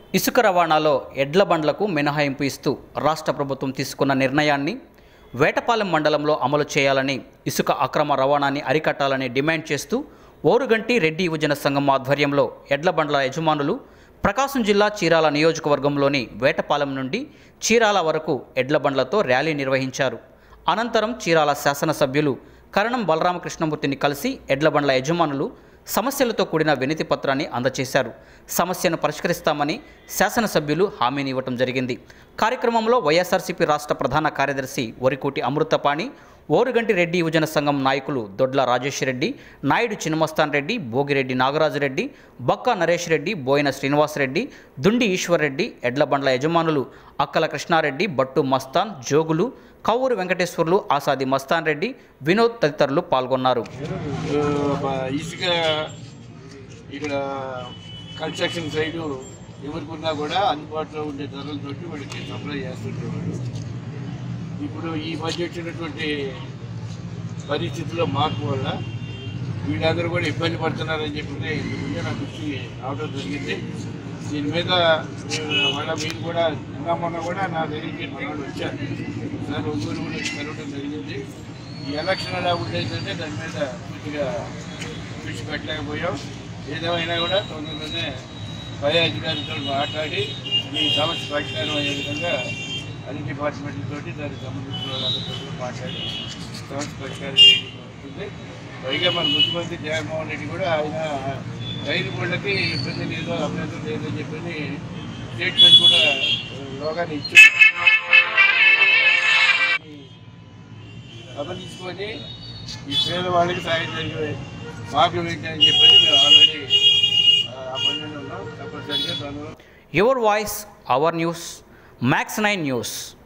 ఇసుక రవాణాలో ఎడ్ల బండ్లకు మినహాయింపు ఇస్తూ రాష్ట్ర ప్రభుత్వం తీసుకున్న నిర్ణయాన్ని వేటపాలెం మండలంలో అమలు చేయాలని ఇసుక అక్రమ రవాణాని అరికట్టాలని డిమాండ్ చేస్తూ ఓరుగంటి రెడ్డి యువజన సంఘం ఆధ్వర్యంలో ఎడ్ల బండ్ల యజమానులు ప్రకాశం జిల్లా చీరాల నియోజకవర్గంలోని వేటపాలెం నుండి చీరాల వరకు ఎడ్ల బండ్లతో ర్యాలీ నిర్వహించారు అనంతరం చీరాల శాసనసభ్యులు కరణం బలరామకృష్ణమూర్తిని కలిసి ఎడ్ల బండ్ల యజమానులు సమస్యలతో కూడిన వినతి పత్రాన్ని అందజేశారు సమస్యను పరిష్కరిస్తామని శాసనసభ్యులు హామీని ఇవ్వటం జరిగింది కార్యక్రమంలో వైఎస్ఆర్సీపీ రాష్ట్ర ప్రధాన కార్యదర్శి వరికోటి అమృతపాణి ఓరుగంటి రెడ్డి యువజన సంఘం నాయకులు దొడ్ల రాజేష్ రెడ్డి నాయుడు చిన్నమస్తాన్ రెడ్డి భోగిరెడ్డి నాగరాజు రెడ్డి బక్కా నరేష్ రెడ్డి బోయిన శ్రీనివాసరెడ్డి దుండి ఈశ్వర్ రెడ్డి ఎడ్ల బండ్ల యజమానులు అక్కల కృష్ణారెడ్డి బట్టు మస్తాన్ జోగులు కవ్వూరు వెంకటేశ్వర్లు ఆసాది మస్తాన్ రెడ్డి వినోద్ తదితరులు పాల్గొన్నారు ఆ, ఇసుక ఇక్కడ కన్స్ట్రక్షన్ సైడు ఎవరికున్నా కూడా అందుబాటులో ఉండే ధరలతోటి వాడికి సప్లై చేస్తుండేవాడు ఇప్పుడు ఈ మధ్య వచ్చినటువంటి పరిస్థితుల్లో మార్పు వల్ల వీళ్ళందరూ కూడా ఇబ్బంది పడుతున్నారని చెప్పి ముందే నాకు వచ్చి రావడం జరిగింది దీని మీద నేను మళ్ళీ మీరు కూడా నిన్న మొన్న కూడా నా దగ్గరికి మనవాళ్ళు వచ్చారు సార్ ఒంగోలు కూడా వచ్చి కలవడం జరిగింది ఈ ఎలక్షన్ ఎలా ఉండేదంటే దాని మీద పూర్తిగా దృష్టి పెట్టలేకపోయాం ఏదేమైనా కూడా తొందరలోనే పై అధికారులతో మాట్లాడి ఈ సమస్య పరిష్కారం అయ్యే విధంగా అన్ని డిపార్ట్మెంట్లతోటి దానికి సంబంధించిన వాళ్ళందరితో కూడా మాట్లాడి సమస్య పరిష్కారం చేయడం జరుగుతుంది పైగా మన ముఖ్యమంత్రి జగన్మోహన్ రెడ్డి కూడా ఆయన రైతు బోళ్ళకి ఇబ్బంది లేదు అభ్యంతరం లేదని చెప్పని స్టేట్మెంట్ కూడా లోగానే ఇచ్చారు గమనించుకొని ఈ పేదవాళ్ళకి సాయం జరిగే మార్గం ఏంటని చెప్పని మేము ఆల్రెడీ ఆ పనిలో ఉన్నాం తప్పనిసరిగా దానిలో your voice our news max nine news